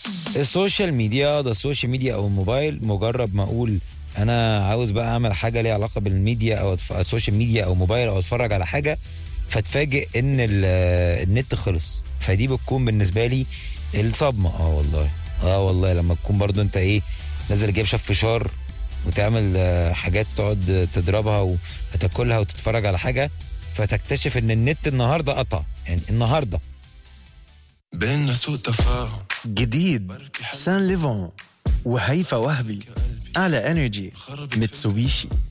السوشيال ميديا ده السوشيال ميديا او الموبايل مجرد ما اقول انا عاوز بقى اعمل حاجه ليها علاقه بالميديا او أتف- السوشيال ميديا او موبايل او اتفرج على حاجه فتفاجئ ان ال- النت خلص فدي بتكون بالنسبه لي الصدمه اه والله اه والله لما تكون برضو انت ايه نازل جايب شاف فشار وتعمل آه، حاجات تقعد تضربها وتاكلها وتتفرج على حاجه فتكتشف ان النت النهارده قطع يعني النهارده بيننا سوء تفاهم جديد سان ليفون وهيفا وهبي على انرجي ميتسوبيشي